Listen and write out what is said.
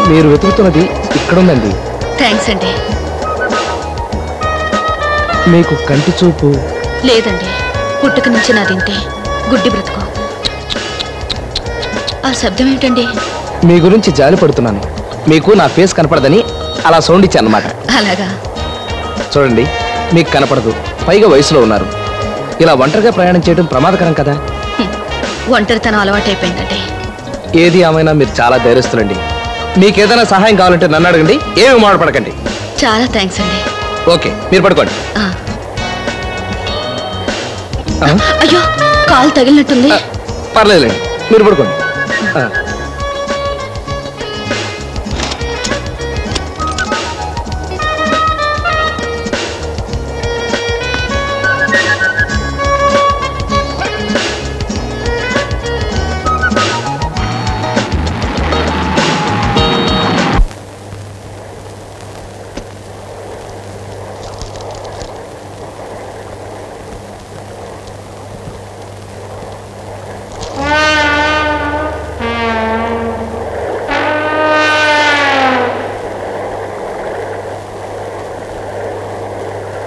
మీరు వెతుకుతున్నది ఇక్కడుందండి థ్యాంక్స్ అండి మీకు కంటి చూపు లేదండి పుట్టుక నుంచి నాదింతే గుడ్డి బ్రతుకు ఆ శబ్దం ఏమిటండి మీ గురించి జాలి పడుతున్నాను మీకు నా ఫేస్ కనపడదని అలా సౌండ్ ఇచ్చాను అనమాట అలాగా చూడండి మీకు కనపడదు పైగా వయసులో ఉన్నారు ఇలా ఒంటరిగా ప్రయాణం చేయడం ప్రమాదకరం కదా హ్మ్. ఒంటరితనం అలవాటైపోయిందండి ఏది ఏమైనా మీరు చాలా ధైర్యస్తులండి మీకు ఏదైనా సహాయం కావాలంటే నన్ను అడగండి ఏమి మాట్లాడపడకండి చాలా థ్యాంక్స్ అండి ఓకే మీరు పడుకోండి ఆ, ఆ? అయ్యో కాలు తగిలినట్టుంది ఆ, పర్లేదులేండి మీరు పడుకోండి ఆ.